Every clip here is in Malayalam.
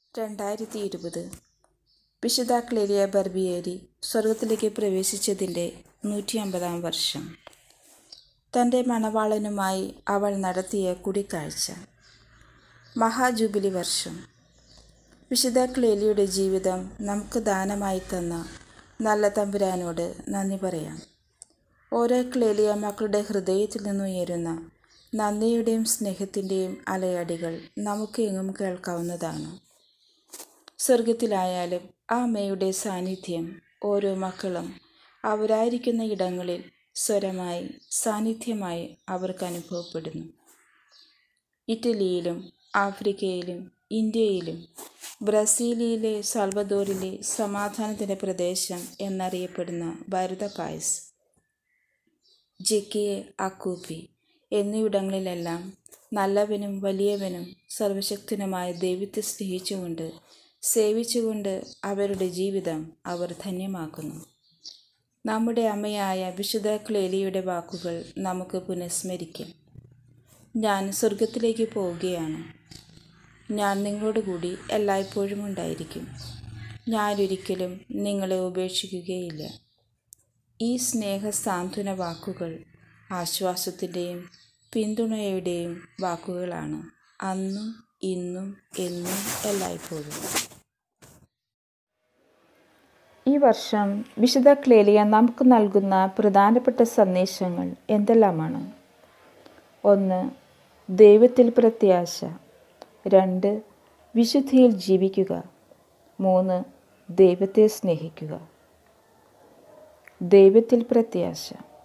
രണ്ടായിരത്തി ഇരുപത് വിശുദ്ധ ക്ലേലിയ ബർബിയേരി സ്വർഗത്തിലേക്ക് പ്രവേശിച്ചതിൻ്റെ നൂറ്റി അമ്പതാം വർഷം തൻ്റെ മണവാളനുമായി അവൾ നടത്തിയ കൂടിക്കാഴ്ച മഹാജൂബിലി വർഷം വിശുദ്ധ ക്ലേലിയുടെ ജീവിതം നമുക്ക് ദാനമായി തന്ന നല്ല തമ്പുരാനോട് നന്ദി പറയാം ഓരോ ക്ലേലിയ മക്കളുടെ ഹൃദയത്തിൽ നിന്നുയരുന്ന നന്ദിയുടെയും സ്നേഹത്തിൻ്റെയും അലയടികൾ നമുക്ക് എങ്ങും കേൾക്കാവുന്നതാണ് സ്വർഗത്തിലായാലും ആ അമ്മയുടെ സാന്നിധ്യം ഓരോ മക്കളും അവരായിരിക്കുന്ന ഇടങ്ങളിൽ സ്വരമായി സാന്നിധ്യമായി അവർക്ക് അനുഭവപ്പെടുന്നു ഇറ്റലിയിലും ആഫ്രിക്കയിലും ഇന്ത്യയിലും ബ്രസീലിയിലെ സൽവദോറിലെ സമാധാനത്തിൻ്റെ പ്രദേശം എന്നറിയപ്പെടുന്ന ഭാരത പായസ് ജെക്കിയെ അക്കൂപ്പി എന്നിവിടങ്ങളിലെല്ലാം നല്ലവനും വലിയവനും സർവശക്തനുമായ ദൈവത്തെ സ്നേഹിച്ചുകൊണ്ട് സേവിച്ചുകൊണ്ട് അവരുടെ ജീവിതം അവർ ധന്യമാക്കുന്നു നമ്മുടെ അമ്മയായ വിശുദ്ധ ക്ലേലിയുടെ വാക്കുകൾ നമുക്ക് പുനഃസ്മരിക്കാം ഞാൻ സ്വർഗത്തിലേക്ക് പോവുകയാണ് ഞാൻ നിങ്ങളോട് കൂടി എല്ലായ്പ്പോഴും ഉണ്ടായിരിക്കും ഞാനൊരിക്കലും നിങ്ങളെ ഉപേക്ഷിക്കുകയില്ല ഈ സ്നേഹ സാന്ത്വന വാക്കുകൾ ആശ്വാസത്തിൻ്റെയും പിന്തുണയുടെയും വാക്കുകളാണ് അന്നും ഇന്നും എന്നും എല്ലായ്പ്പോഴും ഈ വർഷം വിശുദ്ധ ക്ലേലിയ നമുക്ക് നൽകുന്ന പ്രധാനപ്പെട്ട സന്ദേശങ്ങൾ എന്തെല്ലാമാണ് ഒന്ന് ദൈവത്തിൽ പ്രത്യാശ രണ്ട് വിശുദ്ധിയിൽ ജീവിക്കുക മൂന്ന് ദൈവത്തെ സ്നേഹിക്കുക ദൈവത്തിൽ പ്രത്യാശ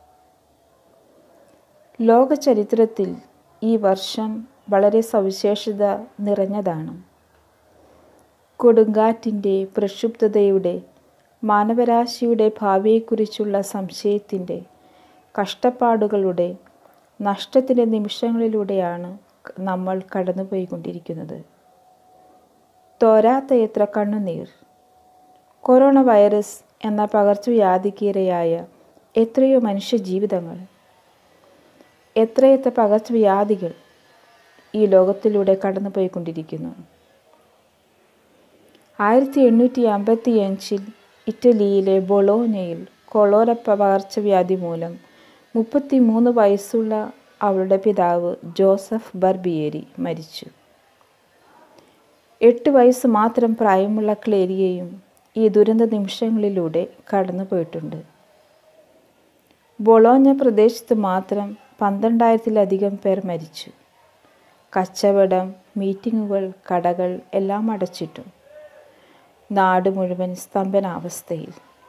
ലോക ചരിത്രത്തിൽ ഈ വർഷം വളരെ സവിശേഷത നിറഞ്ഞതാണ് കൊടുങ്കാറ്റിൻ്റെ പ്രക്ഷുബ്ധതയുടെ മാനവരാശിയുടെ ഭാവിയെക്കുറിച്ചുള്ള സംശയത്തിൻ്റെ കഷ്ടപ്പാടുകളുടെ നഷ്ടത്തിൻ്റെ നിമിഷങ്ങളിലൂടെയാണ് നമ്മൾ കടന്നുപോയിക്കൊണ്ടിരിക്കുന്നത് തോരാത്ത എത്ര കണ്ണുനീർ കൊറോണ വൈറസ് എന്ന പകർച്ചവ്യാധിക്കിരയായ എത്രയോ മനുഷ്യജീവിതങ്ങൾ എത്രയെത്ര പകർച്ചവ്യാധികൾ ഈ ലോകത്തിലൂടെ കടന്നുപോയിക്കൊണ്ടിരിക്കുന്നു ആയിരത്തി എണ്ണൂറ്റി അമ്പത്തി അഞ്ചിൽ ഇറ്റലിയിലെ ബൊളോനയിൽ കൊളോറ പകർച്ചവ്യാധി മൂലം മുപ്പത്തി മൂന്ന് വയസ്സുള്ള അവളുടെ പിതാവ് ജോസഫ് ബർബിയേരി മരിച്ചു എട്ട് വയസ്സ് മാത്രം പ്രായമുള്ള ക്ലേരിയയും ഈ ദുരന്ത നിമിഷങ്ങളിലൂടെ കടന്നുപോയിട്ടുണ്ട് ബൊളോഞ്ഞ പ്രദേശത്ത് മാത്രം പന്ത്രണ്ടായിരത്തിലധികം പേർ മരിച്ചു കച്ചവടം മീറ്റിങ്ങുകൾ കടകൾ എല്ലാം അടച്ചിട്ടു നാട് മുഴുവൻ സ്തംഭനാവസ്ഥയിൽ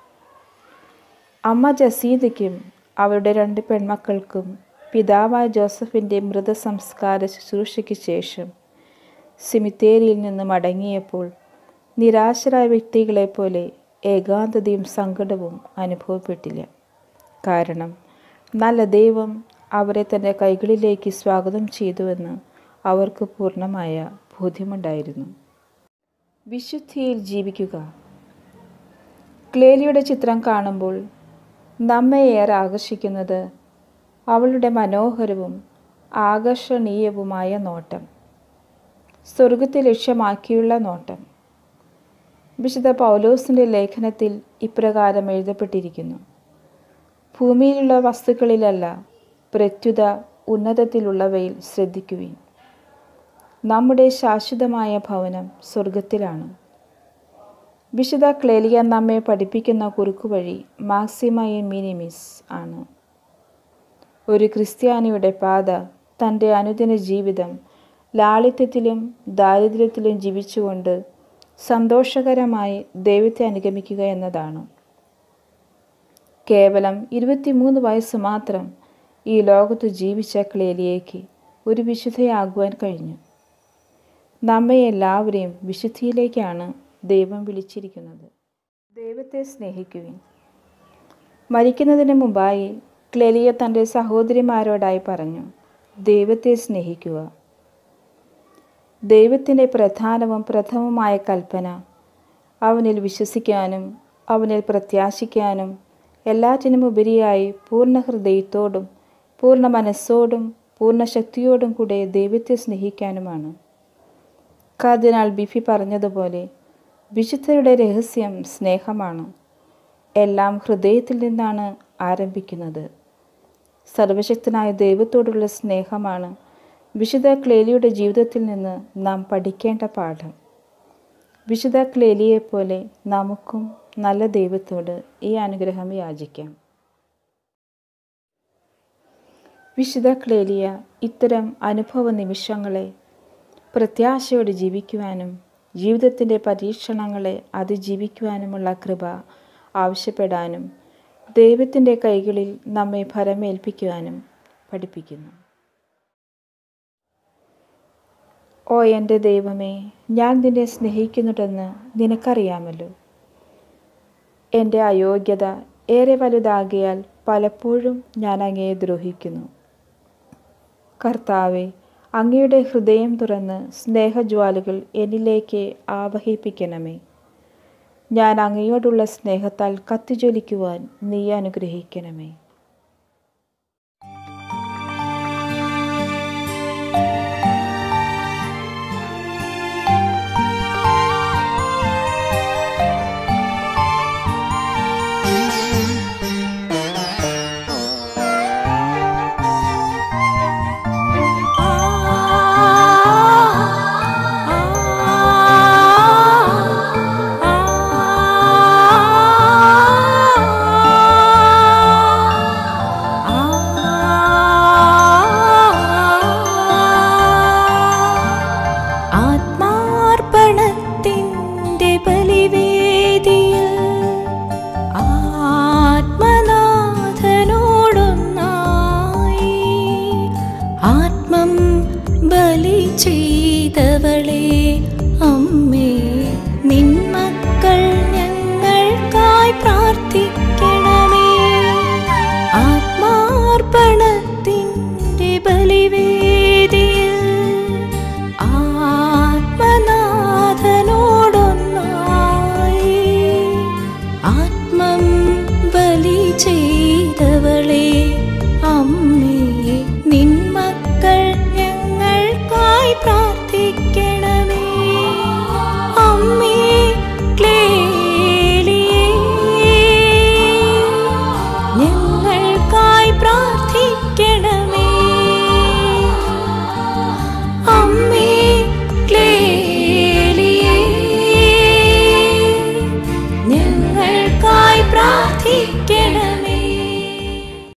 അമ്മ ജസീദയ്ക്കും അവരുടെ രണ്ട് പെൺമക്കൾക്കും പിതാവായ ജോസഫിൻ്റെ മൃതസംസ്കാര ശുശ്രൂഷയ്ക്ക് ശേഷം സിമിത്തേരിയിൽ നിന്ന് മടങ്ങിയപ്പോൾ നിരാശരായ വ്യക്തികളെപ്പോലെ ഏകാന്തതയും സങ്കടവും അനുഭവപ്പെട്ടില്ല കാരണം നല്ല ദൈവം അവരെ തൻ്റെ കൈകളിലേക്ക് സ്വാഗതം ചെയ്തുവെന്ന് അവർക്ക് പൂർണ്ണമായ ബോധ്യമുണ്ടായിരുന്നു വിശുദ്ധിയിൽ ജീവിക്കുക ക്ലേലിയുടെ ചിത്രം കാണുമ്പോൾ നമ്മെ ഏറെ ആകർഷിക്കുന്നത് അവളുടെ മനോഹരവും ആകർഷണീയവുമായ നോട്ടം സ്വർഗത്തെ ലക്ഷ്യമാക്കിയുള്ള നോട്ടം വിശുദ്ധ പൗലോസിൻ്റെ ലേഖനത്തിൽ ഇപ്രകാരം എഴുതപ്പെട്ടിരിക്കുന്നു ഭൂമിയിലുള്ള വസ്തുക്കളിലല്ല പ്രത്യുത ഉന്നതത്തിലുള്ളവയിൽ ശ്രദ്ധിക്കുവിൻ നമ്മുടെ ശാശ്വതമായ ഭവനം സ്വർഗത്തിലാണ് വിശുദ്ധ ക്ലേലിയ നമ്മെ പഠിപ്പിക്കുന്ന കുറുക്കുവഴി മാക്സിമ ഇൻ മിനിമിസ് ആണ് ഒരു ക്രിസ്ത്യാനിയുടെ പാത തൻ്റെ അനുദിന ജീവിതം ലാളിത്യത്തിലും ദാരിദ്ര്യത്തിലും ജീവിച്ചുകൊണ്ട് സന്തോഷകരമായി ദൈവത്തെ അനുഗമിക്കുക എന്നതാണ് കേവലം ഇരുപത്തിമൂന്ന് വയസ്സ് മാത്രം ഈ ലോകത്ത് ജീവിച്ച ക്ലേലിയയ്ക്ക് ഒരു വിശുദ്ധയാകുവാൻ കഴിഞ്ഞു നമ്മെ എല്ലാവരെയും വിശുദ്ധിയിലേക്കാണ് ദൈവം വിളിച്ചിരിക്കുന്നത് ദൈവത്തെ സ്നേഹിക്കുവിൻ മരിക്കുന്നതിന് മുമ്പായി ക്ലെലിയ തൻ്റെ സഹോദരിമാരോടായി പറഞ്ഞു ദൈവത്തെ സ്നേഹിക്കുക ദൈവത്തിൻ്റെ പ്രധാനവും പ്രഥമമായ കൽപ്പന അവനിൽ വിശ്വസിക്കാനും അവനിൽ പ്രത്യാശിക്കാനും എല്ലാറ്റിനും ഉപരിയായി പൂർണ്ണ ഹൃദയത്തോടും പൂർണ്ണ മനസ്സോടും പൂർണ്ണ ശക്തിയോടും കൂടെ ദൈവത്തെ സ്നേഹിക്കാനുമാണ് കർദിനാൾ ബിഫി പറഞ്ഞതുപോലെ വിശുദ്ധരുടെ രഹസ്യം സ്നേഹമാണ് എല്ലാം ഹൃദയത്തിൽ നിന്നാണ് ആരംഭിക്കുന്നത് സർവശക്തനായ ദൈവത്തോടുള്ള സ്നേഹമാണ് വിശുദ്ധ ക്ലേലിയുടെ ജീവിതത്തിൽ നിന്ന് നാം പഠിക്കേണ്ട പാഠം വിശുദ്ധ ക്ലേലിയെപ്പോലെ നമുക്കും നല്ല ദൈവത്തോട് ഈ അനുഗ്രഹം യാചിക്കാം വിശുദ്ധ ക്ലേലിയ ഇത്തരം അനുഭവ നിമിഷങ്ങളെ പ്രത്യാശയോടെ ജീവിക്കുവാനും ജീവിതത്തിൻ്റെ പരീക്ഷണങ്ങളെ അതിജീവിക്കുവാനുമുള്ള കൃപ ആവശ്യപ്പെടാനും ദൈവത്തിൻ്റെ കൈകളിൽ നമ്മെ ഭരമേൽപ്പിക്കുവാനും പഠിപ്പിക്കുന്നു ഓ എൻ്റെ ദൈവമേ ഞാൻ നിന്നെ സ്നേഹിക്കുന്നുണ്ടെന്ന് നിനക്കറിയാമല്ലോ എൻ്റെ അയോഗ്യത ഏറെ വലുതാകിയാൽ പലപ്പോഴും ഞാൻ അങ്ങയെ ദ്രോഹിക്കുന്നു കർത്താവെ അങ്ങയുടെ ഹൃദയം തുറന്ന് സ്നേഹജ്വാലകൾ എന്നിലേക്ക് ആവഹിപ്പിക്കണമേ ഞാൻ അങ്ങയോടുള്ള സ്നേഹത്താൽ കത്തിജ്വലിക്കുവാൻ നീ അനുഗ്രഹിക്കണമേ